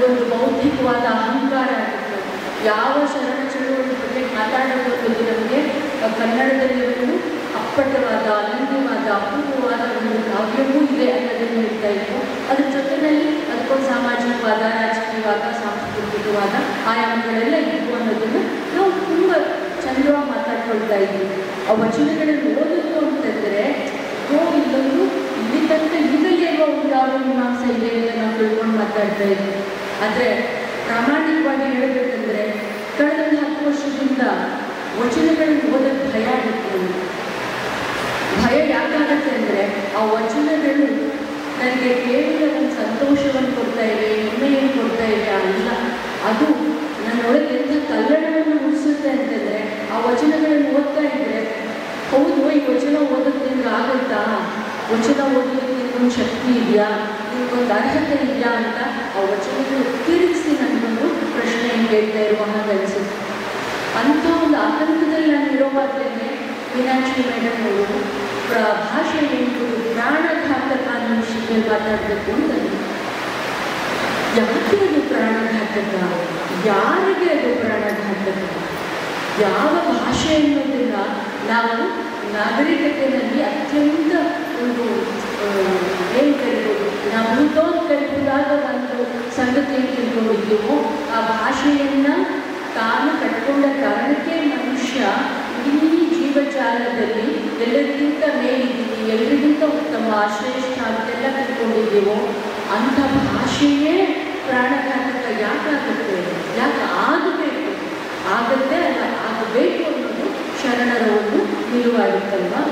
ನನಗೊಂದು ಬೌದ್ಧಿಕವಾದ ಅಹಂಕಾರ ಆಗಿತ್ತು ಯಾವ ಶರಣ ಚಳುವಳಿ ಬಗ್ಗೆ ಮಾತಾಡೋದ್ರ ಬಗ್ಗೆ ನಮಗೆ ಕನ್ನಡದಲ್ಲಿ ಒಂದು ಅಪ್ಪಟವಾದ ಅನನ್ಯವಾದ ಅಪೂರ್ವವಾದ ಒಂದು ಕಾವ್ಯವೂ ಇದೆ ಅನ್ನೋದನ್ನು ಹೇಳ್ತಾ ಇತ್ತು ಅದ್ರ ಜೊತೆಯಲ್ಲಿ ಅದಕ್ಕೊಂದು ಸಾಮಾಜಿಕವಾದ ರಾಜಕೀಯವಾದ ಸಾಂಸ್ಕೃತಿಕವಾದ ಆಯಾಮಗಳೆಲ್ಲ ಇದ್ವು ಅನ್ನೋದನ್ನು ನಾವು ತುಂಬ ಚಂದವಾಗಿ ಮಾತಾಡ್ಕೊಳ್ತಾ ಇದ್ವಿ ಆ ವಚನಗಳನ್ನು ಓದಿದ್ದು ಅಂತಂದರೆ ಓ ಇಲ್ಲೊಂದು ಇಲ್ಲಿ ತನಕ ಇದರಲ್ಲಿ ಏನೋ ಒಂದು ಯಾವ ಮೀಮಾಂಸೆ ಇದೆ ಅಂತ ನಾವು ತಿಳ್ಕೊಂಡು ಮಾತಾಡ್ತಾ ಇದ್ವಿ ಆದರೆ ಪ್ರಾಮಾಣಿಕವಾಗಿ ಹೇಳಬೇಕಂದ್ರೆ ಕಳೆದ ಒಂದು ಹತ್ತು ವರ್ಷದಿಂದ ವಚನಗಳನ್ನು ಓದೋದು ಭಯ ಆಗುತ್ತೆ ನನಗೆ. ಭಯ ಯಾಕಾಗತ್ತೆ ಅಂದರೆ ಆ ವಚನಗಳು ನನಗೆ ಕೇವಲ ಒಂದು ಸಂತೋಷವನ್ನು ಕೊಡ್ತಾ ಇವೆ ಹೆಮ್ಮೆಯನ್ನು ಕೊಡ್ತಾ ಇವೆ ಅಲ್ಲ ಅದು ನನ್ನೊಳಗೆ ಎಂಥ ಕಲ್ಲಡವನ್ನು ಮೂಡಿಸುತ್ತೆ ಅಂತಂದರೆ ಆ ವಚನಗಳನ್ನು ಓದ್ತಾ ಇದ್ದರೆ ಹೌದು ಈ ವಚನ ಓದೋದ್ರಿಂದ ಆಗುತ್ತಾ ವಚನ ಓದೋದಕ್ಕೆ ಒಂದು ಶಕ್ತಿ ಇದೆಯಾ ಇದಕ್ಕೊಂದು ಅರ್ಹತೆ ಇದೆಯಾ ಅಂತ ಆ ವಚನಗಳು ತಿರುಗಿಸಿ ನನಗೊಂದು ಪ್ರಶ್ನೆಯನ್ನು ಕೇಳ್ತಾ ಇರುವ ಹಾಗೆ ಅನಿಸುತ್ತೆ ಅಂಥ ಒಂದು ಆತಂಕದಲ್ಲಿ ನಾನು ಇರೋವಾಗಲೇ ಮೀನಾಕ್ಷಿ ಮೇಡಮ್ ಅವರು ಪ್ರ ಭಾಷೆ ಎಂಬುದು ಪ್ರಾಣಘಾತಕ ಅನ್ನೋ ವಿಷಯದಲ್ಲಿ ಮಾತಾಡಬೇಕು ಅಂತ ಅಂದ್ರು. ಯಾಕೆ ಅದು ಪ್ರಾಣಘಾತಕ ಯಾರಿಗೆ ಅದು ಪ್ರಾಣಘಾತಕ ಯಾವ ಭಾಷೆ ಅನ್ನೋದನ್ನ ನಾವು ನಾಗರಿಕತೆಯಲ್ಲಿ ಅತ್ಯಂತ ಒಂದು ಏನು ಕರಿಬೋದು ನಾವು ಮೃತೋತ್ಕರಿಸಿದಾಗ ಒಂದು ಸಂಗತಿಯನ್ನು ತಿಳ್ಕೊಂಡಿದ್ದೀವೋ ಆ ಭಾಷೆಯನ್ನು ತಾನು ಕಟ್ಕೊಂಡ ಕಾರಣಕ್ಕೆ ಮನುಷ್ಯ ಇಡೀ ಜೀವಜಾಲದಲ್ಲಿ ಎಲ್ಲರಿಗಿಂತ ಮೇಲಿದ್ದೀನಿ ಎಲ್ಲರಿಗಿಂತ ಉತ್ತಮ ಶ್ರೇಷ್ಠ ಅಂತೆಲ್ಲ ತಿಳ್ಕೊಂಡಿದ್ದೀವೋ ಅಂಥ ಭಾಷೆಯೇ ಪ್ರಾಣಘಾತಕ ಯಾಕಾಗುತ್ತೆ ಯಾಕೆ ಆಗಬೇಕು ಆಗತ್ತೆ ಅಲ್ಲ ಆಗಬೇಕು ಅನ್ನೋದು ಶರಣರ ಒಂದು ನಿಲುವಾಗಿತ್ತಲ್ವಾ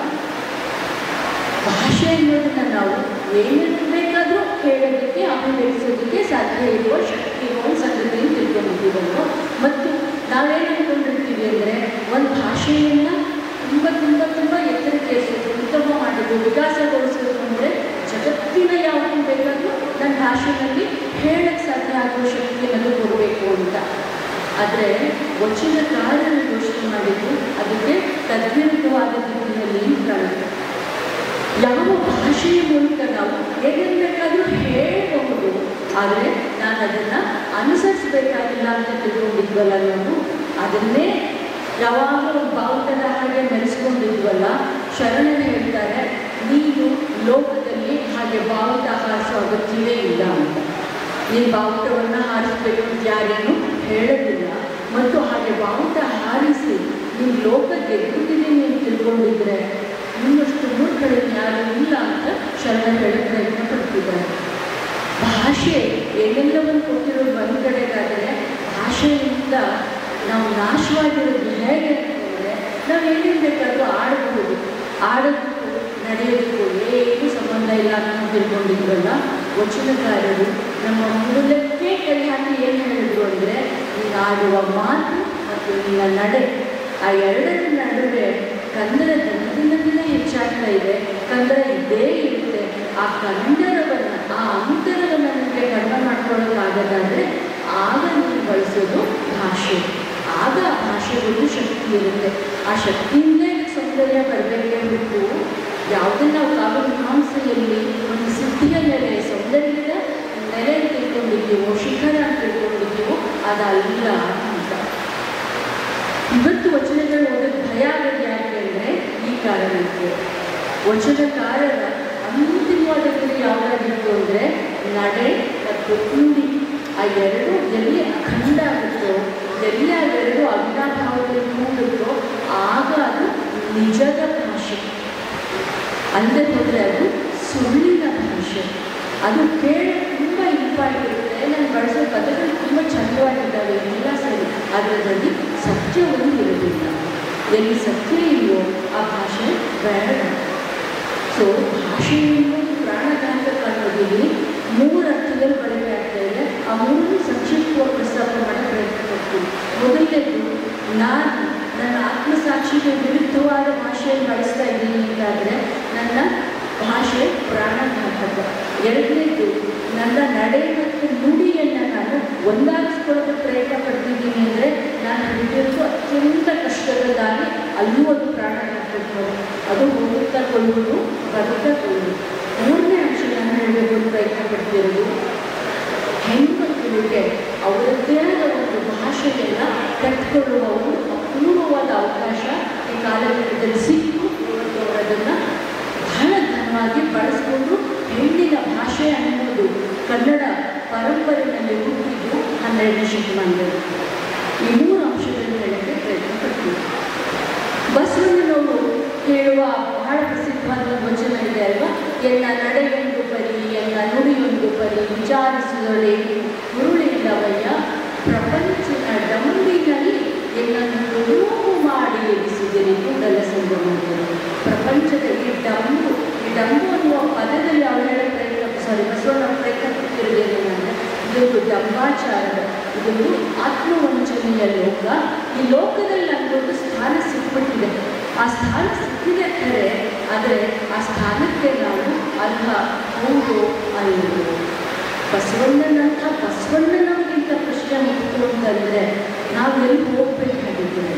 ಭಾಷೆ ಅನ್ನೋದನ್ನ ನಾವು ಏನೇನು ಬೇಕಾದರೂ ಹೇಳೋದಕ್ಕೆ ಅಭಿವ್ಯಕ್ತಿಸೋದಕ್ಕೆ ಸಾಧ್ಯ ಇರುವ ಶಕ್ತಿ ಇರುವ ಒಂದು ಸಂಗತಿಯನ್ನು ತಿಳ್ಕೊಂಡಿದ್ದೀವಲ್ವ ಮತ್ತು ನಾವೇನು ಅಂದ್ಕೊಂಡಿರ್ತೀವಿ ಅಂದರೆ ಒಂದು ಭಾಷೆಯನ್ನು ತುಂಬ ತುಂಬ ತುಂಬ ಎತ್ತರಕ್ಕೆ ಏರಿಸೋದು ಉತ್ತಮ ಮಾಡೋದು ವಿಕಾಸಗೊಳಿಸೋದು ಅಂದರೆ ಜಗತ್ತಿನ ಯಾವುದನ್ನು ಬೇಕಾದರೂ ನನ್ನ ಭಾಷೆಯಲ್ಲಿ ಹೇಳಕ್ಕೆ ಸಾಧ್ಯ ಆಗುವ ಶಕ್ತಿಯನ್ನು ಕೊಡಬೇಕು ಅಂತ ಆದರೆ ವಚನಕಾರರು ಯೋಚನೆ ಮಾಡಿದ್ದು ಅದಕ್ಕೆ ತದ್ವಿರುದ್ಧವಾದ ದಿಕ್ಕಿನಲ್ಲಿ ಕಾಣುತ್ತೆ ಯಾವ ಭಾಷೆಯ ಮೂಲಕ ನಾವು ಏನೇನು ಬೇಕಾದರೂ ಹೇಳಬಹುದು ಆದರೆ ನಾನು ಅದನ್ನು ಅನುಸರಿಸಬೇಕಾಗಿಲ್ಲ ಅಂತ ತಿಳ್ಕೊಂಡಿದ್ವಲ್ಲ ನಾವು ಅದನ್ನೇ ಯಾವಾಗಲೂ ಒಂದು ಬಾವುಟದ ಹಾಗೆ ಮೆರೆಸ್ಕೊಂಡಿದ್ವಲ್ಲ ಶರಣರು ಹೇಳ್ತಾರೆ ನೀನು ಲೋಕದಲ್ಲಿ ಹಾಗೆ ಬಾವುಟ ಹಾರಿಸೋ ಅಗತ್ಯವೇ ಇಲ್ಲ ಅಂತ ನೀನು ಬಾವುಟವನ್ನು ಹಾರಿಸ್ಬೇಕು ಅಂತ ಯಾರೇನು ಹೇಳೋದಿಲ್ಲ ಮತ್ತು ಹಾಗೆ ಬಾವುಟ ಹಾರಿಸಿ ನೀನು ಲೋಕ ಗೆದ್ದುಬಿಟ್ಟಿದ್ದೀನಿ ಅಂತ ತಿಳ್ಕೊಂಡಿದ್ರೆ ಇನ್ನಷ್ಟು ಮೂರ್ಖರಲ್ಲಿ ಯಾರು ಇಲ್ಲ ಅಂತ ಶರಣ ಹೇಳೋ ಪ್ರಯತ್ನ ಪಡ್ತಿದ್ದಾರೆ ಭಾಷೆ ಏನೆಲ್ಲವನ್ನು ಕೊಟ್ಟಿರೋದು ಒಂದು ಕಡೆಗಾದರೆ ಭಾಷೆಯಿಂದ ನಾವು ನಾಶವಾಗಿರೋದು ಹೇಗೆ ಅಂತಂದರೆ ನಾವು ಏನೇನು ಬೇಕಾದರೂ ಆಡಬಹುದು ಆಡೋದಕ್ಕೂ ನಡೆಯೋದಕ್ಕೂ ಏನೂ ಸಂಬಂಧ ಇಲ್ಲ ಅಂತ ತಿಳ್ಕೊಂಡಿದ್ವಲ್ಲ ವಚನಕಾರರು ನಮ್ಮ ಮೂಲಕ್ಕೆ ಕೈ ಹಾಕಿ ಏನು ಹೇಳಿದ್ರು ಅಂದರೆ ನೀನು ಆಡುವ ಮಾತು ಮತ್ತು ನಿನ್ನ ನಡೆ ಆ ಎರಡರ ನಡುವೆ ಕನ್ನಡ ದಿನದಿಂದ ದಿನ ಹೆಚ್ಚಾಗ್ತಾ ಇದೆ ಕನ್ನಡ ಇದ್ದೇ ಇರುತ್ತೆ ಆ ಕನ್ನಡವನ್ನು ಆ ಅಂತರವನ್ನು ನಿಮಗೆ ಕಡಿಮೆ ಮಾಡ್ಕೊಳ್ಳೋಕ್ಕಾಗದಾದರೆ ಆಗ ನೀವು ಬಳಸೋದು ಭಾಷೆ ಆಗ ಆ ಭಾಷೆಗೊಂದು ಶಕ್ತಿ ಇರುತ್ತೆ ಆ ಶಕ್ತಿಯಿಂದ ಇದಕ್ಕೆ ಸೌಂದರ್ಯ ಬರಬೇಕೇ ಬಿಟ್ಟು ಯಾವುದನ್ನ ನಾವು ಕಾವ್ಯ ಮೀಮಾಂಸೆಯಲ್ಲಿ ಒಂದು ಸಿದ್ಧಿಯ ನೆಲೆ ಸೌಂದರ್ಯದ ನೆಲೆ ಅಂತ ತಿಳ್ಕೊಂಡಿದ್ದೀವೋ ಶಿಖರ ಅಂತ ತಿಳ್ಕೊಂಡಿದ್ದೀವೋ ಅದಲ್ಲ ಅಂತ ಇವತ್ತು ವಚನಗಳು ಓದೋದು ಭಯ ಆಗೋದು ಯಾಕೆ ಅಂದರೆ ಈ ಕಾರಣಕ್ಕೆ ವಚನಕಾರರ ಅಂತಿಮವಾದ ಗುರಿ ಯಾವುದಾಗಿತ್ತು ಅಂದರೆ ನಡೆ ಮತ್ತು ನುಡಿ ಆ ಎರಡು ಎಲ್ಲಿ ಅಖಂಡ ಆಗುತ್ತೋ ಎಲ್ಲಿ ಅವೆರಡು ಅವಿನಾಭಾವದಲ್ಲಿ ಮೂಡುತ್ತೋ ಆಗ ಅದು ನಿಜದ ಭಾಷೆ ಅಲ್ಲದೆ ಹೋದರೆ ಅದು ಸುಳ್ಳಿನ ಭಾಷೆ ಅದು ಕೇಳಿ ತುಂಬ ಇಂಪಾಗಿರುತ್ತೆ ನಾನು ಬಳಸೋ ಪದಗಳು ತುಂಬ ಚಂದವಾಗಿದ್ದಾವೆ ಎಲ್ಲ ಸರಿ ಆದರೆ ಅದರಲ್ಲಿ ಸತ್ಯವನ್ನು ಇರೋದಿಲ್ಲ ಎಲ್ಲಿ ಸತ್ಯ ಇಲ್ಲವೋ ಆ ಭಾಷೆ ಬೇಡ ಸೊ ಭಾಷೆ ಎನ್ನುವುದು ಪ್ರಾಣಘಾತಕ ಅನ್ನೋದಿಲ್ಲಿ ಮೂರು ಅರ್ಥದಲ್ಲಿ ಬಳಕೆ ಆಗ್ತಾ ಇದೆ ಆ ಮೂರು ಸಂಕ್ಷಿಪ್ತವಾಗಿ ಪ್ರಸ್ತಾಪ ಮಾಡೋ ಪ್ರಯತ್ನ ಪಡ್ತೀನಿ ಮೊದಲನೇದು ನಾನು ನನ್ನ ಆತ್ಮಸಾಕ್ಷಿಗೆ ವಿರುದ್ಧವಾದ ಭಾಷೆಯನ್ನು ಬಳಸ್ತಾ ಇದ್ದೀನಿ ಅಂತಾದರೆ ನನ್ನ ಭಾಷೆ ಪ್ರಾಣಘಾತಕ ಎರಡನೇದು ನನ್ನ ನಡೆ ಮತ್ತು ನುಡಿಯನ್ನು ನಾನು ಒಂದಾಗಿಸ್ಕೊಳ್ಳೋಕೆ ಪ್ರಯತ್ನ ಪಡ್ತಿದ್ದೀನಿ ಅಂದರೆ ನಾನು ಹಿಡಿಯೋದು ಅತ್ಯಂತ ಕಷ್ಟದ ದಾರಿ ಅಲ್ಲೂ ಅದು ಪ್ರಾಣಘಾತಕ ಅದು ಹೋಗುತ್ತಾ ಕೊಳ್ಳುವುದು ಬರುತ್ತಾ ಕೊಳ್ಳುವುದು ಮೂರನೇ ಅಂಶ ನಾನು ಹೇಳಬೇಕು ಅಂತ ಪ್ರಯತ್ನ ಪಡ್ತಿರೋದು ಹೆಣ್ಣು ಬದುಕಲಿಕ್ಕೆ ಅವರದ್ದೇ ಆದ ಒಂದು ಭಾಷೆಯನ್ನು ಕಟ್ಟಿಕೊಳ್ಳುವ ಒಂದು ಅಪೂರ್ವವಾದ ಅವಕಾಶ ಈ ಕಾಲಘಟ್ಟದಲ್ಲಿ ಸಿಕ್ಕು ಇವತ್ತು ಅವರು ಅದನ್ನು ಬಹಳ ಘನವಾಗಿ ಬಳಸ್ಕೊಂಡು ಹೆಣ್ಣಿನ ಭಾಷೆ ಅನ್ನೋದು ಕನ್ನಡ ಪರಂಪರೆಯಲ್ಲಿ ಹುಟ್ಟಿದ್ದು ಹನ್ನೆರಡನೇ ಶತಮಾನದಲ್ಲಿ ಈ ಮೂರು ಅಂಶಗಳನ್ನು ಹೇಳಕ್ಕೆ ಪ್ರಯತ್ನ ಪಡ್ತೀವಿ ಬಸವಣ್ಣನವರು ಹೇಳುವ ಬಹಳ ಪ್ರಸಿದ್ಧವಾದ ಒಂದು ವಚನ ಇದೆ ಅಲ್ವಾ ಎಲ್ಲ ನಡೆಯೊಂದು ಪರಿ ಎಲ್ಲ ನುಡಿಯೊಂದು ಪರಿ ವಿಚಾರಿಸುವುದೇನು ಹುರುಳಿಲ್ಲವಯ್ಯ ಪ್ರಪಂಚದ ಡಂಬಿನಲ್ಲಿ ಎಲ್ಲನ್ನು ನೋವು ಮಾಡಿ ಎನಿಸಿದಿರಿ ಕೂಡಲ ಸಂಗಮದಲ್ಲಿ ಪ್ರಪಂಚದ ಈ ಡಂಬು ಈ ಡಂಬು ಅನ್ನುವ ಪದದಲ್ಲಿ ಅವಳು ಹೇಳೋ ಪ್ರಯತ್ನ ಸಾರಿ ಬಸವಣ್ಣ ಪ್ರಯತ್ನ ಪಟ್ಟಿರೋದೇನು ಅಂದರೆ ಇದೊಂದು ಡಂಬಾಚಾರ ಇದೊಂದು ಆತ್ಮವಂಚನೆಯ ಲೋಕ ಈ ಲೋಕದಲ್ಲಿ ನಮಗೊಂದು ಸ್ಥಾನ ಸಿಕ್ಬಿಟ್ಟಿದೆ ಆ ಸ್ಥಾನ ಸಿಕ್ಕಿದೆ ಖರೆ ಆದರೆ ಆ ಸ್ಥಾನಕ್ಕೆ ನಾವು ಅರ್ಹ ಹೌದು ಅಲ್ಲವೋ ಬಸವಣ್ಣನಂಥ ಬಸವಣ್ಣನವರಿಗಿಂತ ಪ್ರಶ್ನೆ ಮುಕ್ತು ಅಂತಂದರೆ ನಾವು ಎಲ್ಲಿ ಹೋಗ್ಬೇಕಾಗಿದ್ದೇವೆ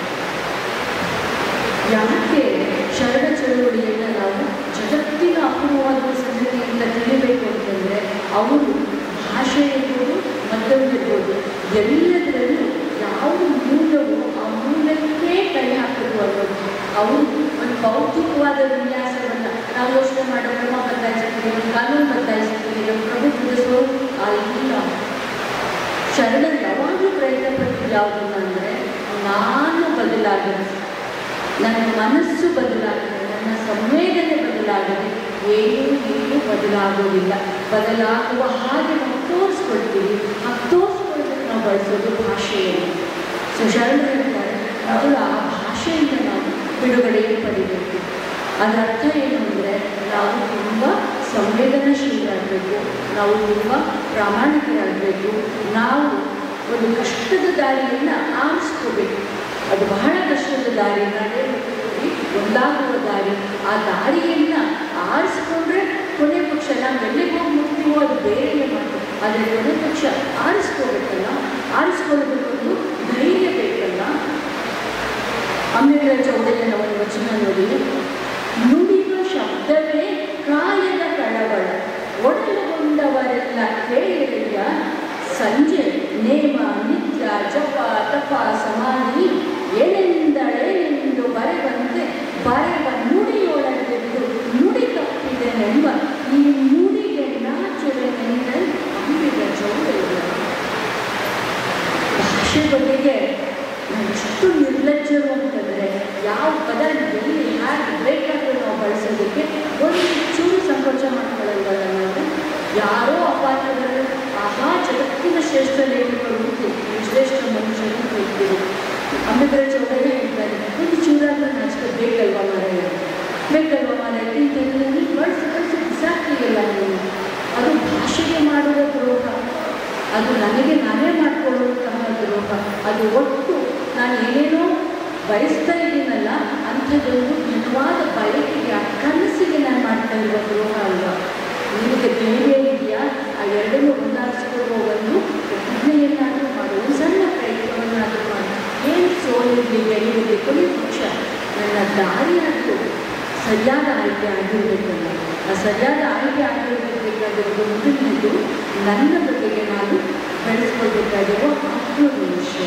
ಯಾಕೆ ಶರಣ ಚಳುವಳಿಯನ್ನು ನಾವು ಜಗತ್ತಿನ ಅಪೂರ್ವವಾದ ಸಂಗತಿಯಿಂದ ತಿಳಿಬೇಕು ಅಂತಂದರೆ ಅವರು ಭಾಷೆ ಇರ್ಬೋದು ಮತ್ತೊಂದಿರ್ಬೋದು ಎಲ್ಲದರಲ್ಲೂ ಯಾವ ಮೂಲವೋ ಆ ಮೂಲಕ್ಕೆ ಕೈ ಹಾಕೋದು ಅನ್ನೋದು ಅವರು ಒಂದು ಭೌತಿಕವಾದ ವಿನ್ಯಾಸವನ್ನು ನಾವು ಯೋಚನೆ ಮಾಡೋ ಕ್ರಮ ಬದಲಾಯಿಸ್ತೀವಿ ಒಂದು ಕಾನೂನು ಬದಲಾಯಿಸ್ತೀವಿ ನಮ್ಮ ಪ್ರಭುತ್ವದ ಸ್ವರೂಪ ಇಲ್ಲ ಶರಣರು ಯಾವಾಗಲೂ ಪ್ರಯತ್ನ ಪಟ್ಟಿದ್ದು ಯಾವುದನ್ನ ಅಂದರೆ ನಾನು ಬದಲಾಗದೆ ನನ್ನ ಮನಸ್ಸು ಬದಲಾಗದೆ ನನ್ನ ಸಂವೇದನೆ ಬದಲಾಗದೆ ಏನೂ ಏನೂ ಬದಲಾಗೋದಿಲ್ಲ ಬದಲಾಗುವ ಹಾಗೆ ನಾವು ತೋರಿಸ್ಕೊಳ್ತೀವಿ ಆ ತೋರಿಸ್ಕೊಳ್ಳೋದಕ್ಕೆ ನಾವು ಬಳಸೋದು ಭಾಷೆಯನ್ನು ಸೊ ಶರಣರು ಹೇಳ್ತಾರೆ ಮೊದಲು ಆ ಭಾಷೆಯಿಂದ ನಾವು ಬಿಡುಗಡೆ ಪಡಿಬೇಕು ಅದರ ಅರ್ಥ ಏನು ಅಂದರೆ ನಾವು ತುಂಬ ಸಂವೇದನಾಶೀಲರಾಗಬೇಕು ನಾವು ತುಂಬ ಪ್ರಾಮಾಣಿಕರಾಗಬೇಕು ನಾವು ಒಂದು ಕಷ್ಟದ ದಾರಿಯನ್ನು ಆರಿಸ್ಕೋಬೇಕು ಅದು ಬಹಳ ಕಷ್ಟದ ದಾರಿ ನಾನೇ ಹೋಗ್ತೀವಿ ಒಂದಾಗುವ ದಾರಿ ಆ ದಾರಿಯನ್ನು ಆರಿಸ್ಕೊಂಡ್ರೆ ಕೊನೆ ಪಕ್ಷ ನಾವು ಎಲ್ಲಿಗೆ ಹೋಗಿ ಮುಟ್ತೀವೋ ಅದು ಬೇರೆಯೇ ಮಾತು ಆದರೆ ಕೊನೆ ಪಕ್ಷ ಆರಿಸ್ಕೋಬೇಕಲ್ಲ ಆರಿಸ್ಕೊಳ್ಳೋದಕ್ಕೊಂದು ಧೈರ್ಯ ಬೇಕಲ್ಲ ಅಂಬೇಡ್ಕರ್ ಚೌಡಯ್ಯನ ಒಂದು ವಚನ ನೋಡಿ ನುಡಿವ ಶಬ್ದವೇ ಕಾಯದ ಕಳವಳ ಒಡಲುಗೊಂಡವರೆಲ್ಲ ಕೇಳಿರಯ್ಯ ಸಂಜೆ ನೇಮ ನಿತ್ಯ ಜಪ ತಪ ಸಮಾಧಿ ಏನೆಂದಳೇನೆಂದು ಬರೆವಂತೆ ಬರೆವ ನುಡಿಯೊಳಗೆದ್ದು ನುಡಿ ತಪ್ಪಿದೆನೆಂಬ ಈ ನುಡಿಗೆ ನಾಚುವೆನೆಂದರೆ ಅಂಬಿಗ ಚೌಡಯ್ಯ ಭಾಷೆ ಬಗೆಗೆ ನಾವು ಎಷ್ಟು ನಿರ್ಲಜ್ಜರು ಅಂತಂದರೆ ಯಾವ ಪದ ಎಲ್ಲಿ ಹೇಗೆ ಬೇಕಾದರೂ ನಾವು ಬಳಸೋದಕ್ಕೆ ಒಂದು ಚೂರು ಸಂಕೋಚ ಮಾಡ್ಕೊಳ್ಳಲ್ವಲ್ಲ ನಾವು ಯಾರೋ ಅಪಾತ್ರಗಳು ಆಹಾ ಜಗತ್ತಿನ ಶ್ರೇಷ್ಠ ಲೇಖಕರು ಉಂಟು ಶ್ರೇಷ್ಠ ಮನುಷ್ಯರು ಹೋಗ್ತೀವಿ ಅಂಬೇಡ್ಕರ್ ಚೌಡಯ್ಯ ಹೇಳ್ತಾರೆ ಒಂದು ಚೂರಾದ್ರೂ ನಾಚಿಕೆ ಬೇಕಲ್ವಾ ಮಾರಾಯ ಬೇಕಲ್ವಾ ಮಾರಾಯ ಇಂಥದ್ರಲ್ಲಿ ಬಳಸಿ ಬಳಸಿ ಬಿಸಾಕ್ತೀಯಲ್ಲ ನೀವು ಅದು ಭಾಷೆಗೆ ಮಾಡುವ ದ್ರೋಹ ಅದು ನನಗೆ ನಾನೇ ಮಾಡಿಕೊಳ್ಳುವಂತಹ ದ್ರೋಹ ಅದು ಒಟ್ಟು ನಾನು ಏನೇನೋ ಬಯಸ್ತಾ ಇದ್ದೀನಲ್ಲ ಅಂಥದ್ದೊಂದು ನಿಜವಾದ ಬಯಕೆಗೆ ಆ ಕನಸಿಗೆ ನಾನು ಮಾಡ್ತಾ ಇರುವ ದ್ರೋಹ ಅಲ್ವಾ ನಿಮಗೆ ಧೈರ್ಯ ಇದೆಯಾ ಆ ಎರಡನ್ನೂ ಹೊಂದಾಡಿಸಿಕೊಳ್ಳುವ ಒಂದು ಪ್ರತಿಜ್ಞೆಯನ್ನಾದರೂ ಮಾಡು ಒಂದು ಸಣ್ಣ ಪ್ರಯತ್ನವನ್ನಾದರೂ ಮಾಡಿ ಏನು ಸೋಲಿರಲಿ ಗೆಲುವಿರಲಿ ಕೊನೆ ಪಕ್ಷ ನನ್ನ ದಾರಿಯಾದರೂ ಸರಿಯಾದ ಆಯ್ಕೆ ಆಗಿರಬೇಕಲ್ಲ ಆ ಸರಿಯಾದ ಆಯ್ಕೆ ಆಗಿರಬೇಕಾಗಿರೋದು ಮೊದಲನೇದು ನನ್ನ ಬಗೆಗೆ ನಾನು ಬೆಳೆಸ್ಕೊಳ್ಬೇಕಾಗಿರುವ ಆತ್ಮವಿಮರ್ಶೆ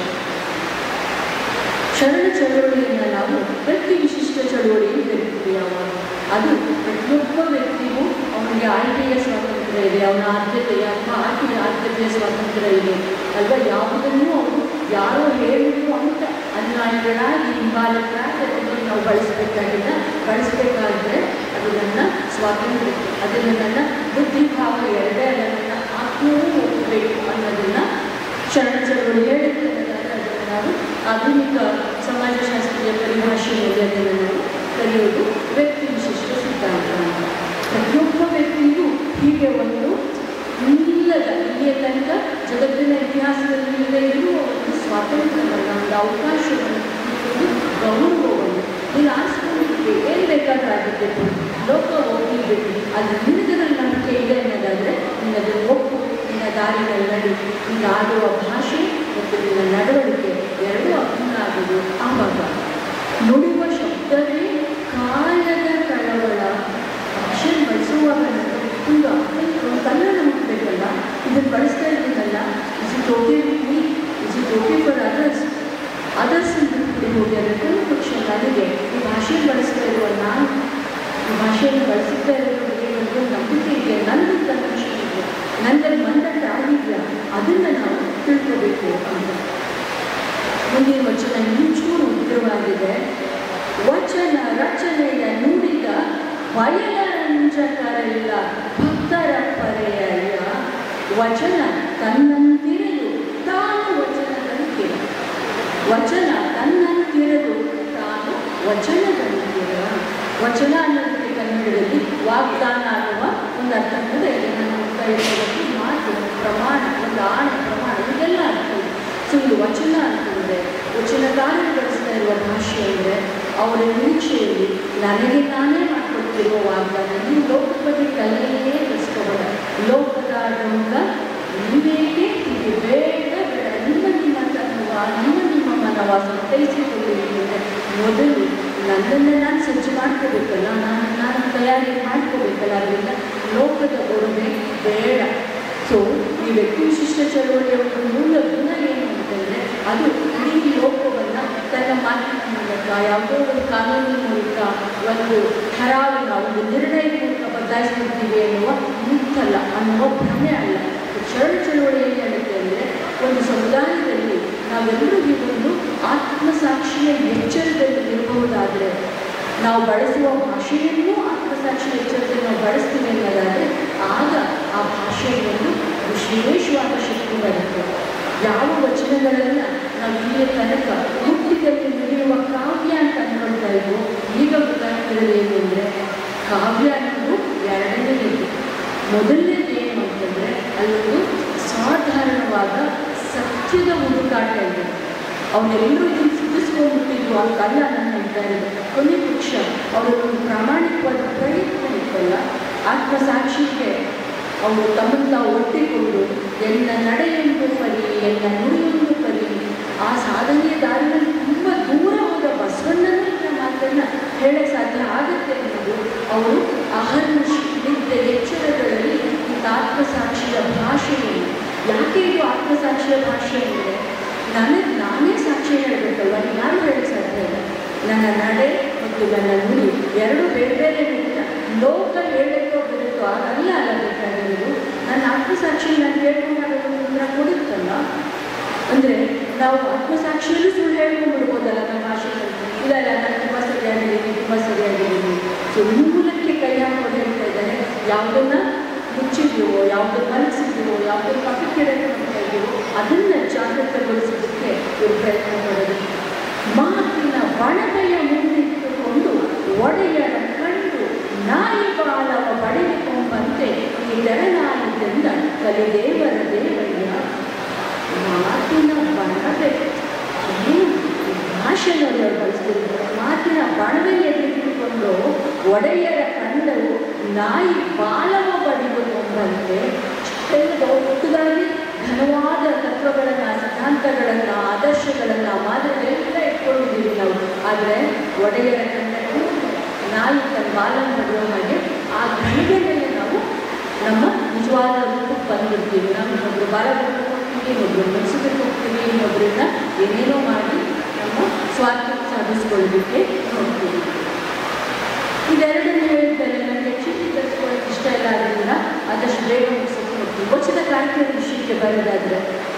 ಶರಣ ಚಳವಳಿಯನ್ನು ನಾವು ವ್ಯಕ್ತಿ ವಿಶಿಷ್ಟ ಚಳವಳಿ ಅಂತ ಹೇಳ್ತೀವಿ ಯಾವಾಗ ಅದು ಪ್ರತಿಯೊಬ್ಬ ವ್ಯಕ್ತಿಗೂ ಅವನಿಗೆ ಆಯ್ಕೆಯ ಸ್ವಾತಂತ್ರ್ಯ ಇದೆ ಅವನ ಆದ್ಯತೆಯ ಅಥವಾ ಆಯ್ಕೆಯ ಆದ್ಯತೆಯ ಸ್ವಾತಂತ್ರ್ಯ ಇದೆ ಅಲ್ವಾ ಯಾವುದನ್ನು ಅವನು ಯಾರೋ ಹೇಳಿದ್ರು ಅಂತ ಅನ್ಯಾಯಗಳಾಗಿ ಹಿಂಬಾಲಕರಾಗಿ ಅದನ್ನು ನಾವು ಬಳಸಬೇಕಾಗಿಲ್ಲ ಬಳಸಬೇಕಾದ್ರೆ ಅದು ನನ್ನ ಸ್ವಾತಂತ್ರ್ಯ ಅದನ್ನು ನನ್ನ ಬುದ್ಧಿಭಾವ ಎರಡೇ ಅಲ್ಲ ನನ್ನ ಆತ್ಮವೂ ಒಪ್ಪಬೇಕು ಅನ್ನೋದನ್ನು ಶರಣ ಚಳವಳಿ ಹೇಳುತ್ತೆ ಅನ್ನೋದಾದ್ರೆ ಅದನ್ನು ನಾವು ಆಧುನಿಕ ಸಮಾಜಶಾಸ್ತ್ರೀಯ ಪರಿಭಾಷೆಯಲ್ಲಿ ಅದನ್ನು ನಾವು ಕರೆಯೋದು ವ್ಯಕ್ತಿ ವಿಶಿಷ್ಟ ಸಿದ್ಧಾಂತ ಅಂತ ಪ್ರತಿಯೊಬ್ಬ ವ್ಯಕ್ತಿಗೂ ಹೀಗೆ ಒಂದು ಇಲ್ಲದ ಇಲ್ಲಿಯ ತನಕ ಜಗತ್ತಿನ ಇತಿಹಾಸದಲ್ಲಿ ಇಲ್ಲದೆ ಇರುವ ಒಂದು ಸ್ವಾತಂತ್ರ್ಯವನ್ನು ಒಂದು ಅವಕಾಶವನ್ನು ಒಂದು ಗೌರವವನ್ನು ನೀನು ಆರಿಸ್ಕೊಂಡಿದ್ದೀವಿ ಏನು ಬೇಕಾದ್ರೂ ಆಗುತ್ತೆ ಲೋಕ ಹೋಗಿರ್ಬೇಕು ಅದು ನಿನಗರಲ್ಲಿ ನಂಬಿಕೆ ಇದೆ ಅನ್ನೋದಾದರೆ ನಿನ್ನದು ಒಪ್ಪು ನಿನ್ನ ದಾರಿನಲ್ಲಿ ನಡಿ ನಿನ್ನ ಆಡುವ ಭಾಷೆ ಮತ್ತು ನಿನ್ನ ನಡವಳಿಕೆ ಎರಡೂ ಅಭಿನ್ನ ಆಗುವುದು ಆವಾಗ ನುಡಿಯುವ ಶಬ್ದವೇ ಕಾಯದ ಕಳವಳ ಭಾಷೆ ಬಳಸುವಾಗ ನನಗೆ ತುಂಬ ಒಂದು ಕನ್ನಡ ಮುಟ್ಬೇಕಲ್ಲ ಇದನ್ನು ಬಳಸ್ತಾ ಇದ್ದೀನಲ್ಲ okay with me is it okay for others others ಅಂತ ಬಿಟ್ಟು ಹೋಗಿ ಅದಕ್ಕೆ ಪಕ್ಷ ನನಗೆ ಈ ಭಾಷೆಯನ್ನು ಬಳಸ್ತಾ ಇರುವ ನಾನು ಈ ಭಾಷೆಯನ್ನು ಬಳಸುತ್ತಾ ಇರೋರಿಗೆ ಒಂದು ನಂಬಿಕೆ ಇದೆ ನನಗೆ ಕನ್ವಿಕ್ಷನ್ ಇದೆ ನನಗೆ ಮಂದಟ್ಟು ಆಗಿದೆಯಾ ಅದನ್ನು ನಾವು ತಿಳ್ಕೋಬೇಕು ಅಂತ ಮುಂದಿನ ವಚನ ಇನ್ನೂರು ಉಗ್ರವಾಗಿದೆ ವಚನ ರಚನೆಯ ನುಡಿದ ಬಯಲರಂಜಕರೆಲ್ಲ ಭಕ್ತರ ಪರೆಯಲ್ಲ ವಚನ ತನ್ನಂತಿರಲು ತಾನು ವಚನದಂತೆ ವಚನ ತನ್ನಂತಿರಲು ತಾನು ವಚನದಂತಿರ ವಚನ ಅನ್ನೋದಕ್ಕೆ ಕನ್ನಡದಲ್ಲಿ ವಾಗ್ದಾನ ಅನ್ನುವ ಒಂದು ಅರ್ಥ ಅಂದರೆ ನನ್ನ ಕೈ ಮಾತು ಪ್ರಮಾಣ ಒಂದು ಆಣೆ ಪ್ರಮಾಣ ಇದೆಲ್ಲ ಅರ್ಥ ಇದೆ ಸೊ ಇದು ವಚನ ಅಂತಂದರೆ ವಚನಕಾರರು ಬಳಸ್ತಾ ಇರುವ ಭಾಷೆ ಅಂದರೆ ಅವರ ನಿರೀಕ್ಷೆಯಲ್ಲಿ ನನಗೆ ನಾನೇ ಮಾಡ್ಕೊಳ್ತಿರುವ ವಾಗ್ದಾನ ನೀವು ಲೋಕದ ಬಗ್ಗೆ ಕಲ್ಲಲ್ಲೇ ಕಲಿಸ್ಕೋಬೇಡ ಲೋಕದ ಡೊಂಕ ನೀವೇಕೆ ಹೀಗೆ ಬೇಡ ಬೇಡ ನಿಮ್ಮ ನಿಮ್ಮ ತನ್ನುವ ನಿಮ್ಮ ನಿಮ್ಮ ಮನವ ಸಂತೈಸಿಕೊಳ್ಳಬೇಕು ಅಂದರೆ ಮೊದಲು ನನ್ನನ್ನು ನಾನು ಸಜ್ಜು ಮಾಡ್ಕೋಬೇಕಲ್ಲ ನಾನು ನಾನು ತಯಾರಿ ಮಾಡ್ಕೋಬೇಕಲ್ಲ ಅದರಿಂದ ಲೋಕದ ಗೊಡವೆ ಬೇಡ ಸೊ ಈ ವ್ಯಕ್ತಿ ವಿಶಿಷ್ಟ ಚಳವಳಿಯ ಒಂದು ಮೂಲ ಗುಣ ಏನು ಅಂತಂದರೆ ಅದು ಇಡೀ ಲೋಕವನ್ನು ತನ್ನ ಮಾತಿನ ಮೂಲಕ ಯಾವುದೋ ಒಂದು ಕಾನೂನಿನ ಮೂಲಕ ಒಂದು ಠರಾವಿನ ಒಂದು ನಿರ್ಣಯದ ಮೂಲಕ ಬದಲಾಯಿಸ್ಬಿಡ್ತೀವಿ ಎನ್ನುವ ಮುತ್ತಲ್ಲ ಅನ್ನುವ ಭ್ರಮೆ ಅಲ್ಲ ಶರಣ ಚಳವಳಿ ಏನು ಹೇಳುತ್ತೆ ಅಂದರೆ ಒಂದು ಸಮುದಾಯದಲ್ಲಿ ನಾವೆಲ್ಲರೂ ಈ ಒಂದು ಆತ್ಮಸಾಕ್ಷಿಯ ಎಚ್ಚರದಲ್ಲಿ ಇರಬಹುದಾದರೆ ನಾವು ಬಳಸುವ ಭಾಷೆಯನ್ನು ಆತ್ಮಸಾಕ್ಷಿ ಎಚ್ಚರದಲ್ಲಿ ನಾವು ಬಳಸ್ತೀವಿ ಅನ್ನೋದಾದರೆ ಆಗ ಆ ಭಾಷೆಯ ಒಂದು ವಿಶೇಷವಾದ ಶಕ್ತಿ ಬರುತ್ತೆ ಯಾವ ವಚನಗಳನ್ನು ನಾವು ಇಲ್ಲಿಯ ತನಕ ಹುಟ್ಟಿದಲ್ಲಿ ನುಡಿಯುವ ಕಾವ್ಯ ಅಂತ ಅನ್ಕೊಳ್ತಾ ಇದ್ವು ಈಗ ಗೊತ್ತಾಗ್ತಿರೋದು ಏನು ಅಂದರೆ ಕಾವ್ಯ ಅನ್ನೋದು ಎರಡನೇದು ಮೊದಲನೇದು ಏನು ಅಂತಂದರೆ ಅಲ್ಲೊಂದು ಸಾಧಾರಣವಾದ ಸತ್ಯದ ಹುಡುಕಾಟ ಇದೆ ಅವನ್ನೆಲ್ಲರೂ ಇದನ್ನು ಸಿದ್ಧಿಸ್ಕೊಂಡ್ಬಿಟ್ಟಿದ್ವು ಅಂತಲ್ಲ ನಾನು ಹೇಳ್ತಾ ಇರೋದು ಕೊನೆ ಪಕ್ಷ ಅವರ ಒಂದು ಪ್ರಾಮಾಣಿಕವಾದ ಪ್ರಯತ್ನ ಇತ್ತಲ್ಲ ಆತ್ಮಸಾಕ್ಷಿಗೆ ಅವರು ತಮ್ಮನ್ನು ತಾವು ಒಟ್ಟಿಕೊಂಡು ಎನ್ನ ನಡೆಯೊಂದು ಪರಿ ಎನ್ನ ನುಡಿಯೊಂದು ಪರಿ ಆ ಸಾಧನೆಯ ದಾರಿಯಲ್ಲಿ ತುಂಬ ದೂರ ಹೋದ ಬಸವಣ್ಣನ ಮಾತನ್ನು ಹೇಳಕ್ಕೆ ಸಾಧ್ಯ ಆಗುತ್ತೆ ಅನ್ನೋದು ಅವರು ಅಹರ್ನಿಶಿ ನಿತ್ಯ ಎಚ್ಚರಗಳಲ್ಲಿ ಈ ಆತ್ಮಸಾಕ್ಷಿಯ ಭಾಷೆಯನ್ನು ಯಾಕೆ ಇದು ಆತ್ಮಸಾಕ್ಷಿಯ ಭಾಷೆ ಅಂದರೆ ನನಗೆ ನಾನೇ ಸಾಕ್ಷಿ ಹೇಳಬೇಕಲ್ವ ಯಾರು ಹೇಳಕ್ಕೆ ಸಾಧ್ಯ ಇಲ್ಲ ನನ್ನ ನಡೆ ಮತ್ತು ನನ್ನ ನುಡಿ ಎರಡು ಬೇರೆ ಬೇರೆ ರೀತಿಯ ಲೋಕ ಹೇಳಕ್ಕೋ ಬರುತ್ತೋ ಅದಲ್ಲ ಅಲ್ಲ ಬೇಕಾಗಿರೋದು ನನ್ನ ಆತ್ಮಸಾಕ್ಷಿ ನಾನು ಹೇಳ್ಕೊಂಡಾಗ ಉತ್ತರ ಕೊಡುತ್ತಲ್ಲ ಅಂದರೆ ನಾವು ಆತ್ಮಸಾಕ್ಷಿಯಲ್ಲೂ ಸುಳ್ಳು ಹೇಳ್ಕೊಂಡ್ಬಿಡ್ಬೋದಲ್ಲ ನಮ್ಮ ಭಾಷೆಯಲ್ಲಿ ಇಲ್ಲ ಇಲ್ಲ ನಾನು ತುಂಬ ಸರಿಯಾಗಿದ್ದೀನಿ ತುಂಬ ಸರಿಯಾಗಿದ್ದೀನಿ ಸೊ ಮೂಲಕ್ಕೆ ಕೈ ಹಾಕೊಂಡು ಹೇಳ್ತಾ ಇದ್ದಾರೆ ಯಾವುದನ್ನ ಮುಚ್ಚಿದೀವೋ ಯಾವುದನ್ನು ಮಲಗಿಸಿದೀವೋ ಯಾವುದನ್ನು ಪಕ್ಕಕ್ಕೆ ಮಾಡ್ತಾ ಇದೀವೋ ಅದನ್ನು ಜಾಗೃತಗೊಳಿಸೋದಕ್ಕೆ ಇವರು ಪ್ರಯತ್ನ ಮಾಡೋದು ಮಾತಿನ ಬಣವೆಯ ಮುಂದಿಟ್ಟುಕೊಂಡು ಒಡೆಯರ ಕಂಡು ನಾಯಿ ಬಾಲವ ಬಡಿದುಕೊಂಬಂತೆ ಈ ತೆರನಾಯಿತೆಂದ ಕಲಿದೇವರ ದೇವಯ್ಯ ಮಾತಿನ ಬಣವೆ ಏನು ಭಾಷೆನಲ್ಲಿ ಅವರು ಬಳಸ್ತಿರ್ತಾರೆ ಮಾತಿನ ಬಣವೆಯಲ್ಲಿ ಇಟ್ಟುಕೊಂಡು ಒಡೆಯರ ಕಂಡವು ನಾಯಿ ಬಾಲವ ಬಡಿದುಕೊಂಬಂತೆ ಇಷ್ಟೆಲ್ಲ ದೊಡ್ಡದಾಗಿ ಘನವಾದ ತತ್ವಗಳನ್ನು ಸಿದ್ಧಾಂತಗಳನ್ನು ಆದರ್ಶಗಳನ್ನು ಮಾದರಿಗಳೆಲ್ಲ ಇಟ್ಕೊಂಡಿದ್ದೀವಿ ನಾವು ಆದರೆ ಒಡೆಯರ ಕಂಡವು ನಾಯಿ ತನ್ನ ಬಾಲನ್ನು ಬಡಿಯೋ ಹಾಗೆ ಆ ಘಳಿಗೆ ಮೇಲೆ ನಾವು ನಮ್ಮ ನಿಜವಾದ ರೂಪಕ್ಕೆ ಬಂದ್ಬಿಡ್ತೀವಿ ನಾವು ಇನ್ನೊಬ್ರು ಬಾಲ ಬಿಟ್ಟು ಹೋಗ್ತೀವಿ ಇನ್ನೊಬ್ರು ಮನಸ್ಸಿಗೆ ಹೋಗ್ತೀವಿ ಇನ್ನೊಬ್ಬರನ್ನ ಏನೇನೋ ಮಾಡಿ ನಮ್ಮ ಸ್ವಾರ್ಥ ಸಾಧಿಸ್ಕೊಳ್ಳೋದಕ್ಕೆ ನೋಡ್ತೀವಿ ಇದೆರಡನ್ನು ಹೇಳಿದ್ದಾರೆ ನನಗೆ ಚೀಟಿ ತರಿಸ್ಕೊಳ್ಳೋಕೆ ಇಷ್ಟ ಇಲ್ಲ ಆದ್ದರಿಂದ ಆದಷ್ಟು ಬೇಗ ಮುಗಿಸೋಕೆ ಹೋಗ್ತೀವಿ ವಚನ ಕಾರ್ಯಕ್ರಮ ವಿಷಯಕ್ಕೆ ಬರೋದಾದರೆ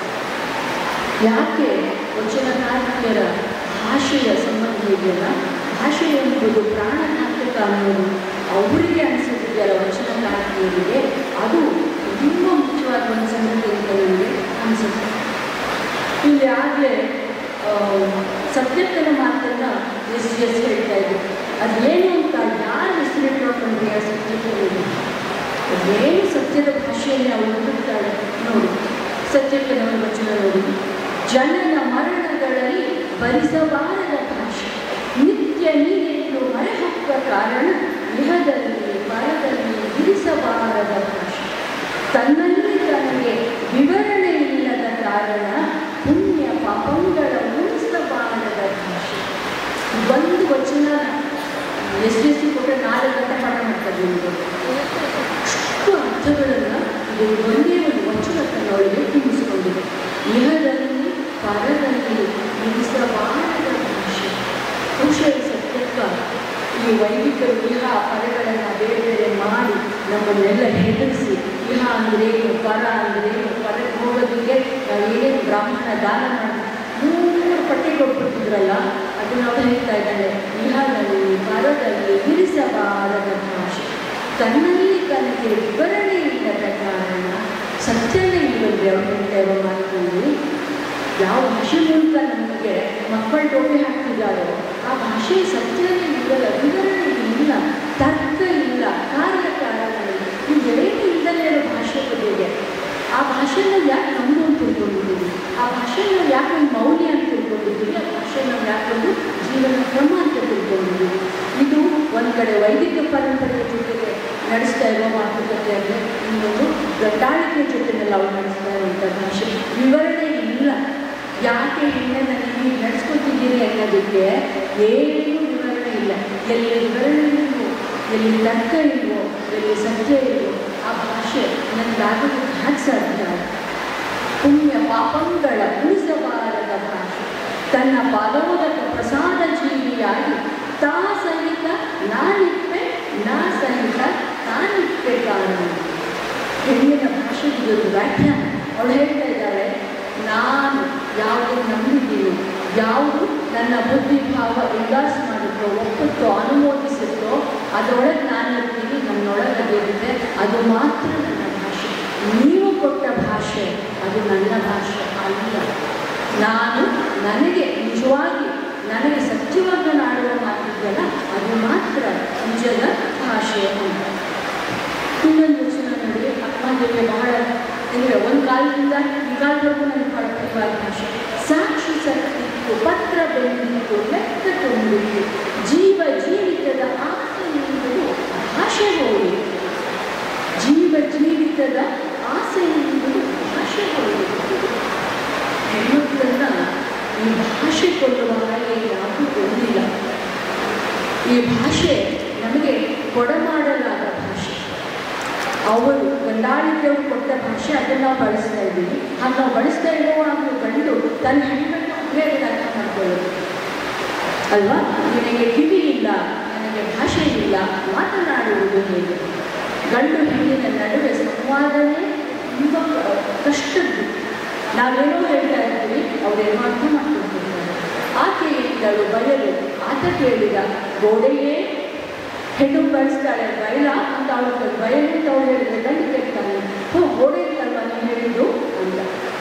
ಯಾಕೆ ವಚನಕಾರ್ತಿಯರ ಭಾಷೆಯ ಸಂಬಂಧ ಇದೆಯಲ್ಲ ಭಾಷೆ ಎಂಬುದು ಪ್ರಾಣಘಾತಕ ಅನ್ನೋದು ಅವರಿಗೆ ಅನಿಸಿದೆಯಲ್ಲ ವಚನಕಾರ್ತಿಯರಿಗೆ ಅದು ತುಂಬ ಮುಖ್ಯವಾದ ಒಂದು ಸಂಗತಿ ಅಂತ ನನಗೆ ಅನಿಸುತ್ತೆ ಇಲ್ಲಿ ಆಗಲೇ ಸತ್ಯಕ್ಕನ ಮಾತನ್ನು ಎಸ್ ಜಿ ಎಸ್ ಹೇಳ್ತಾ ಇದ್ದೆ ಅದೇನು ಅಂತ ಯಾರು ಹೆಸರಿಟ್ಟೋಕೊಂಡ್ರೆ ಆ ಸತ್ಯಕ್ಕನಿಗೆ ಅದೇನು ಸತ್ಯದ ಭಾಷೆಯಲ್ಲಿ ಅವಳು ಓದುತ್ತಾಳೆ ನೋಡಿ ಸತ್ಯಕ್ಕನವರ ವಚನ ನೋಡಿ ಜನನ ಮರಣಗಳಲ್ಲಿ ಭರಿಸಬಾರದ ಭಾಷೆ ನಿತ್ಯ ನೀರೆಂದು ಮರೆಹೊಕ್ಕ ಕಾರಣ ಇಹದಲ್ಲಿ ಪರದಲ್ಲಿ ಇರಿಸಬಾರದ ಭಾಷೆ ತನ್ನಲ್ಲಿ ತನಗೆ ವಿವರಣೆ ಇಲ್ಲದ ಕಾರಣ ಪುಣ್ಯ ಪಾಪಂಗಳ ಉಳಿಸಬಾರದ ಭಾಷೆ ಒಂದು ವಚನ ಎಸ್ ಎಸ್ ಸಿ ಕೊಟ್ಟರೆ ನಾಲ್ಕು ಗಂಟೆ ಪಾಠ ಮಾಡ್ತಾರೆ ನಿಮಗೆ ಅಷ್ಟು ಅರ್ಥಗಳನ್ನು ಇದು ಒಂದೇ ಒಂದು ವಚನ ತನ್ನೊಳಗೆ ತುಂಬಿಸಿಕೊಂಡಿದೆ ವೈದಿಕರು ಇಹ ಪರಗಳನ್ನು ಬೇರೆ ಬೇರೆ ಮಾಡಿ ನಮ್ಮನ್ನೆಲ್ಲ ಹೆದರಿಸಿ ಇಹ ಅಂದ್ರೇನು ಪರ ಅಂದ್ರೇನು ಪರಕ್ಕೆ ಹೋಗೋದಕ್ಕೆ ನಾವು ಏನೇನು ಬ್ರಾಹ್ಮಣ ದಾನ ಮಾಡಿ ಮೂರು ಪಟ್ಟಿ ಕೊಟ್ಬಿಟ್ಟಿದ್ರಲ್ಲ ಅದನ್ನು ಅವ್ರು ಹೇಳ್ತಾ ಇದ್ದಾಳೆ ಇಹದಲ್ಲಿ ಪರದಲ್ಲಿ ಬಿಡಿಸಬಾರದ ಭಾಷೆ ಕಣ್ಣಲ್ಲಿ ಕನಗೆ ವಿವರಣೆ ಇಲ್ಲದ ಕಾರಣ ಸತ್ಯನೇ ಇಲ್ಲದೆ ಅವ್ರು ಹೇಳ್ತಾ ಇರೋ ಮಾತಿನಲ್ಲಿ ಯಾವ ಭಾಷೆ ಮೂಲಕ ನಮಗೆ ಮಕ್ಕಳು ಟೋಪಿ ಹಾಕ್ತಿದ್ದಾರೋ ಆ ಭಾಷೆ ಸತ್ಯನೇ ಇಲ್ಲದ ವಿವರಣೆ ಇಲ್ಲ ತರ್ಕ ಇಲ್ಲ ಕಾರ್ಯಕಾರಣ ಇಲ್ಲ ಇವೆರಡೂ ಇಲ್ಲದೇ ಇರೋ ಭಾಷೆ ಬಗೆಗೆ ಆ ಭಾಷೆನ ಯಾಕೆ ನಮ್ಮದು ಅಂತ ತಿಳ್ಕೊಂಡಿದ್ದೀವಿ ಆ ಭಾಷೆನ ಯಾಕೆ ಒಂದು ಮೌಲ್ಯ ಅಂತ ತಿಳ್ಕೊಂಡಿದ್ದೀವಿ ಆ ಭಾಷೆ ನಾವು ಯಾಕೊಂದು ಜೀವನ ಕ್ರಮ ಅಂತ ತಿಳ್ಕೊಂಡಿದ್ದೀವಿ ಇದು ಒಂದು ಕಡೆ ವೈದಿಕ ಪರಂಪರೆಯ ಜೊತೆಗೆ ನಡೆಸ್ತಾ ಇರೋ ಮಾತುಕತೆ ಅಂದರೆ ಇನ್ನೊಂದು ಗಡ್ಡಾಳಿಕೆ ಜೊತೆನಲ್ಲಿ ಅವ್ರು ನಡೆಸ್ತಾ ಇರುವಂಥ ಭಾಷೆ ವಿವರಣೆ ಇಲ್ಲ ಯಾಕೆ ಹೆಣ್ಣನ್ನು ನೀವು ನಡೆಸ್ಕೊತಿದ್ದೀರಿ ಅನ್ನೋದಕ್ಕೆ ಏನೂ ವಿವರಣೆ ಇಲ್ಲ ಎಲ್ಲಿ ವಿವರಣೆ ಇಲ್ವೋ ಎಲ್ಲಿ ತರ್ಕ ಇಲ್ವೋ ಎಲ್ಲಿ ಸತ್ಯ ಇಲ್ವೋ ಆ ಭಾಷೆ ನನಗಾಗೋದು ಹ್ಯಾಕ್ ಸಾಧ್ಯ ಪುಣ್ಯ ಪಾಪಂಗಳ ಉಳಿಸಬಾರದ ಭಾಷೆ ತನ್ನ ಪಾದೋದಕ ಪ್ರಸಾದ ಜೀವಿಯಾಗಿ ತಾ ಸಹಿತ ನಾನಿಪ್ಪೆ ನಾ ಸಹಿತ ತಾನಿಪ್ಪೆ ಕಾರಣ ಹೆಣ್ಣಿನ ಭಾಷೆಗೆ ಇದೊಂದು ವ್ಯಾಖ್ಯಾನ ಅವಳು ಹೇಳ್ತಾ ಇದ್ದಾಳೆ ನಾನು ಯಾವುದು ನಂಬಿದ್ದೀನಿ ಯಾವುದು ನನ್ನ ಬುದ್ಧಿ ಭಾವ ಎಂಡಾರ್ಸ್ ಮಾಡುತ್ತೋ ಒಪ್ಪುತ್ತೋ ಅನುಮೋದಿಸುತ್ತೋ ಅದರೊಳಗೆ ನಾನು ಇರ್ತೀನಿ ನನ್ನೊಳಗೆ ಅದಿರುತ್ತೆ ಅದು ಮಾತ್ರ ನನ್ನ ಭಾಷೆ ನೀವು ಕೊಟ್ಟ ಭಾಷೆ ಅದು ನನ್ನ ಭಾಷೆ ಅಲ್ಲ ನಾನು ನನಗೆ ನಿಜವಾಗಿ ನನಗೆ ಸತ್ಯವಾಗಿ ನಾಡುವ ಮಾತಿದೆಯಲ್ಲ ಅದು ಮಾತ್ರ ನಿಜದ ಭಾಷೆ ಅಂತ ಇನ್ನೊಂದು ಯೋಚನೆ ನೋಡಿ ಅಕ್ಕಮಾದೇವಿಯ ಬಹಳ ಅಂದರೆ ಒಂದು ಕಾಲದಿಂದ ಈ ಕಾಲದವರೆಗೂ ನನಗೆ ಬಹಳ ಪ್ರಿಯವಾದ ಭಾಷೆ ಸಾಕ್ಷಿ ಸತ್ತಿತ್ತು ಪತ್ರ ಬೆಂದಿತ್ತು ಲೆಕ್ಕ ತುಂಬಿತ್ತು ಜೀವ ಜೀವಿತದ ಆಸೆ ಎಂಬುದು ಭಾಷೆ ಹೋಗಿ ಜೀವ ಜೀವಿತದ ಆಸೆ ಎಂಬುದು ಭಾಷೆ ಹೋಗಿ ಹೆಣ್ಮಕ್ಳನ್ನ ಈ ಭಾಷೆ ಕೊಡುವ ಹಾಗೆ ಯಾರೂ ಕೊಡಲಿಲ್ಲ ಈ ಭಾಷೆ ನಮಗೆ ಕೊಡಮಾಡಲಾದ ಭಾಷೆ ಅವರು ಗಂಡಾಳಿಕೆಯವರು ಕೊಟ್ಟ ಭಾಷೆ ಅದನ್ನು ನಾವು ಬಳಸ್ತಾ ಇದ್ದೀವಿ ಹಾಗೆ ನಾವು ಬಳಸ್ತಾ ಇರುವಾಗಲೂ ಗಂಡು ತನ್ನ ಹೆಣ್ಣನ್ನು ಬೇರೆ ಅರ್ಥ ಮಾಡ್ಕೊಳ್ಳೋದು ಅಲ್ವಾ ನಿನಗೆ ಕಿವಿ ಇಲ್ಲ ನನಗೆ ಭಾಷೆ ಇಲ್ಲ ಮಾತನಾಡುವುದು ಹೇಗೆ ಗಂಡು ಹೆಣ್ಣಿನ ನಡುವೆ ಸಂವಾದನೇ ತುಂಬ ಕಷ್ಟದ್ದು ನಾವೇನೋ ಹೇಳ್ತಾ ಇರ್ತೀವಿ ಅವರೇನೋ ಅರ್ಥ ಮಾಡ್ಕೊಳ್ತಿರ್ತಾರೆ ಆಕೆ ಎಂದಳು ಬಯಲು ಆತ ಕೇಳಿದ ಗೋಡೆಯೇ ಹೆಣ್ಣು ಬಳಸ್ತಾಳೆ ಬಯಲ ಅಂತ ಅವಳು ಬಯಲು ಅಂತ ಅವಳು ಹೇಳಿದ್ರೆ ಗಂಡು ಕೇಳ್ತಾನೆ ಹೋ ಗೋಡೆ ಇಲ್ಲಲ್ವ ನೀನು ಹೇಳಿದ್ದು ಅಂತ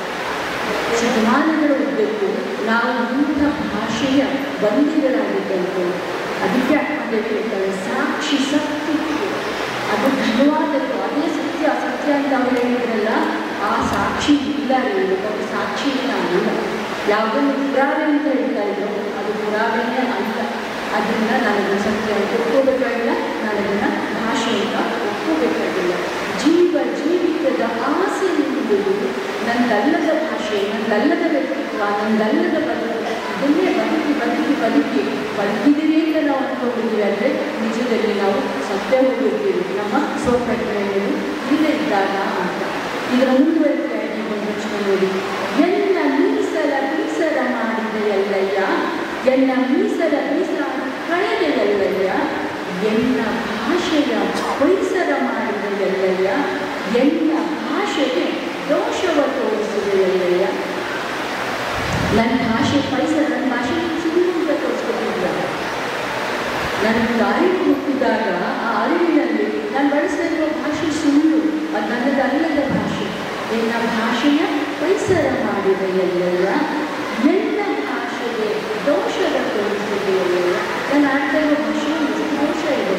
ಶತಮಾನಗಳು ಇರಬೇಕು ನಾವು ಇಂಥ ಭಾಷೆಯ ಬಂದಿಗಳಾಗಿ ಕಲ್ತೇವೆ ಅದಕ್ಕೆ ಅದೇ ಹೇಳ್ತಾರೆ ಸಾಕ್ಷಿ ಸತ್ತಿತ್ತು ಅದು ಘನವಾದದ್ದು ಅದೇ ಸತ್ಯ ಸತ್ಯ ಅಂತ ಅವ್ರು ಹೇಳಿದ್ರಲ್ಲ ಆ ಸಾಕ್ಷಿ ಇಲ್ಲ ನೀವು ಅದು ಸಾಕ್ಷಿಯೇ ಅಲ್ಲ ಯಾವುದನ್ನು ಪುರಾವೆ ಅಂತ ಹೇಳ್ತಾ ಇದ್ರು ಅದು ಪುರಾವೆನೇ ಅಲ್ಲ ಅದರಿಂದ ನಾನದನ್ನು ಸತ್ಯ ಅಂತ ಒಪ್ಕೋಬೇಕಾಗಿಲ್ಲ ನಾನದನ್ನು ಭಾಷೆ ಅಂತ ಒಪ್ಕೋಬೇಕಾಗಿಲ್ಲ ಜೀವ ಜೀವಿತದ ಆಸೆ ಎಂಬುದು ನಂದಲ್ಲದ ಭಾಷೆ ನಂದಲ್ಲದ ವ್ಯಕ್ತಿತ್ವ ನಂದಲ್ಲದ ಬದುಕು ಇದನ್ನೇ ಬದುಕಿ ಬದುಕಿ ಬದುಕಿ ಬದುಕಿದ್ದೀರಿ ಅಂತ ನಾವು ಅಂದ್ಕೊಂಡಿದ್ದೀವಿ ಅಂದರೆ ನಿಜದಲ್ಲಿ ನಾವು ಸತ್ಯ ಹೋಗಿರ್ತೀವಿ ನಮ್ಮ ಸೋಪಟ್ಟೆಯಲ್ಲಿ ಇಲ್ಲೇ ಇದ್ದಾಗ ಅಂತ ಇದರ ಮುಂದುವರಿಕೆ ಆಗಿ ಒಂದು ಪ್ರಶ್ನೆ ನೋಡಿ ಎನ್ನ ಮೀಸಲ ಬೀಸರ ಮಾಡಿದೆಯಲ್ಲಯ್ಯ ಎನ್ನ ಮೀಸಲ ಬೀಸ ಕಳೆದೆಯಲ್ಲಯ್ಯ ಎನ್ನ ಭಾಷೆಯ ಪರಿಸರ ಮಾಡಿದೆಯಲ್ಲಯ್ಯ ಎನ್ನ ಭಾಷೆಗೆ ದೋಷವ ತೋರಿಸಿದೆಯಲ್ಲಯ್ಯ ನನ್ನ ಭಾಷೆ ಪರಿಸರ ನನ್ನ ಭಾಷೆ ಸುಳ್ಳು ಅಂತ ತೋರಿಸ್ಕೊಟ್ಟಿದ್ದ ನನಗೆ ಅರಿವು ಹುಟ್ಟಿದಾಗ ಆ ಅರಿವಿನಲ್ಲಿ ನಾನು ಬಳಸ್ತಾ ಇರುವ ಭಾಷೆ ಸುಳ್ಳು ಅದು ನನ್ನದಲ್ಲದ ಭಾಷೆ ಎನ್ನ ಭಾಷೆಯ ಪರಿಸರ ಮಾಡಿದೆಯಲ್ಲ ಎನ್ನ ಭಾಷೆಗೆ ದೋಷದ ತೋರಿಸಿದೆಯಲ್ಲ ನಾನು ಆಡ್ತಾ ಇರೋ ಭಾಷೆಯಲ್ಲಿ ದೋಷ ಇದೆ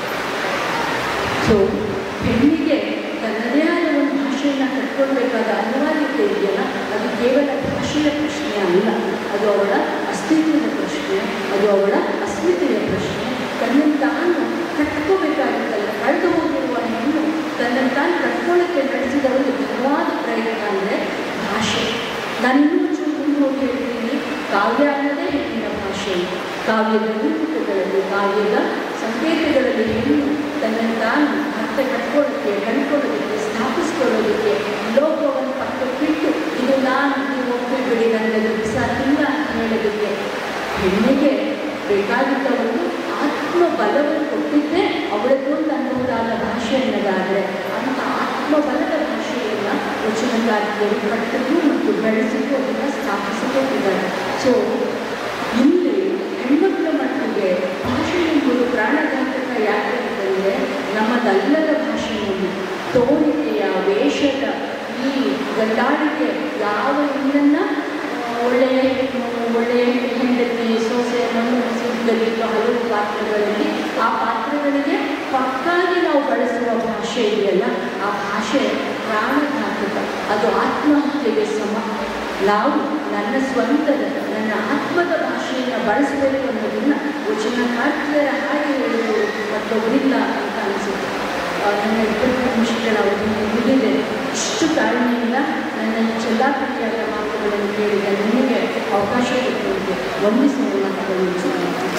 ಸೊ ಹೆಣ್ಣಿಗೆ ತನ್ನದೇ ಆದ ಒಂದು ಭಾಷೆಯನ್ನು ಕಟ್ಕೊಳ್ಬೇಕಾದ ಅನಿವಾರ್ಯತೆ ಇದೆಯಲ್ಲ ಅದು ಕೇವಲ ಭಾಷೆಯ ಪ್ರಶ್ನೆ ಅಲ್ಲ ಅದು ಅವಳ ಅಸ್ತಿತ್ವದ ಪ್ರಶ್ನೆ ಅದು ಅವಳ ಅಸ್ಮಿತೆಯ ಪ್ರಶ್ನೆ ತನ್ನನ್ನು ತಾನು ಕಟ್ಕೋಬೇಕಾಗುತ್ತಲ್ಲ ಕಳೆದು ಹೋಗಿರುವ ಹೆಣ್ಣು ತನ್ನನ್ನು ತಾನು ಕಟ್ಕೊಳ್ಳೋಕ್ಕೆ ನಡೆಸಿದ ಒಂದು ಘನವಾದ ಪ್ರಯತ್ನ ಅಂದರೆ ಭಾಷೆ ನಾನು ಇನ್ನೂ ಒಂಚೂರು ಮುಂದೆ ಹೋಗಿ ಹೇಳ್ತೀನಿ ಕಾವ್ಯ ಅನ್ನೋದೇ ಹೆಣ್ಣಿನ ಭಾಷೆ ಕಾವ್ಯದ ರೂಪಕಗಳಲ್ಲಿ ಕಾವ್ಯದ ಸಂಕೇತಗಳಲ್ಲಿ ಹೆಣ್ಣು ತನ್ನನ್ನು ತಾನು ಮತ್ತೆ ಕಟ್ಕೊಳ್ಳೋಕ್ಕೆ ಕಂಡುಕೊಳ್ಳೋದಕ್ಕೆ ಸ್ಥಾಪಿಸ್ಕೊಳ್ಳೋದಕ್ಕೆ ಲೋಕವನ್ನು ಪಕ್ಕಕ್ಕಿಟ್ಟು ಇದು ನಾನು ನೀವು ಒಪ್ಪಿಬಿಡಿ ನನಗೆ ಸಾಕಿಲ್ಲ ಅಂತ ಹೇಳೋದಕ್ಕೆ ಹೆಣ್ಣಿಗೆ ಬೇಕಾಗಿದ್ದ ಒಂದು ಆತ್ಮ ಆತ್ಮಬಲವನ್ನು ಕೊಟ್ಟಿದ್ದೇ ಅವಳದ್ದು ಅಂತ ಅನ್ನಬಹುದಾದ ಭಾಷೆ ಅನ್ನೋದಾದರೆ ಅಂಥ ಆತ್ಮಬಲದ ಭಾಷೆಯನ್ನು ವಚನಕಾರಿಯರು ಕಟ್ಟಿದ್ದು ಮತ್ತು ಬೆಳೆಸಿದ್ದು ಅದನ್ನು ಸ್ಥಾಪಿಸಿದ್ದು ಇದ್ದಾರೆ ಸೊ ಇಲ್ಲಿ ಹೆಣ್ಮಕ್ಳ ಮಟ್ಟಿಗೆ ಭಾಷೆ ಎಂಬುದು ಪ್ರಾಣಘಾತಕ ಯಾಕೆ ಅಂತಂದರೆ ನಮ್ಮದಲ್ಲದ ಭಾಷೆಯಲ್ಲಿ ತೋರಿಕೆಯ ವೇಷದ ಈ ಗಂಡಾಳಿಕೆ ಯಾವ ಇನ್ನನ್ನ ಒಳ್ಳೆಯ ಒಳ್ಳೆಯ ಹೆಂಡತಿ ಸೊಸೆ ಮನಸ್ಸಿದ್ದಲಿರುವ ಹಲವು ಪಾತ್ರಗಳಲ್ಲಿ ಆ ಪಾತ್ರಗಳಿಗೆ ಪಕ್ಕಾಗಿ ನಾವು ಬಳಸುವ ಭಾಷೆ ಇದೆಯಲ್ಲ ಆ ಭಾಷೆ ಪ್ರಾಣಘಾತಕ ಅದು ಆತ್ಮಹತ್ಯೆಗೆ ಸಮ ನಾವು ನನ್ನ ಸ್ವಂತದ ನನ್ನ ಆತ್ಮದ ಭಾಷೆಯನ್ನು ಬಳಸಬೇಕು ಅನ್ನೋದನ್ನು ವಚನಕಾರ್ತಿಯರ ಹಾಗೆ ಹೇಳುವುದು ಮತ್ತೊಬ್ಬರಿಲ್ಲ ಅಂತ ಅನಿಸುತ್ತೆ ಆ, ನನ್ನ ಇಪ್ಪತ್ತು ನಿಮಿಷಗಳ ಅವಧಿ ಮುಗಿದಿದೆ ಇಷ್ಟು ತಾಳ್ಮೆಯಿಂದ ನನ್ನ ಇಷ್ಟೆಲ್ಲ ಪ್ರೀತಿಯಾದ ಮಾತುಗಳನ್ನು ಕೇಳಿದ ನಿಮಗೆ ಅವಕಾಶ ಕೊಟ್ಟುವಂತೆ ವಂದಿಸುವ ಮಾತುಗಳು ಇಚ್ಛೆ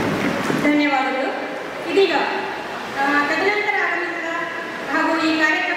ಧನ್ಯವಾದಗಳು ಇದೀಗ ಆ, ತದನಂತರ ಆಗಮಿಸಿದ ಹಾಗೂ ಈ ಕಾರ್ಯಕ್ರಮ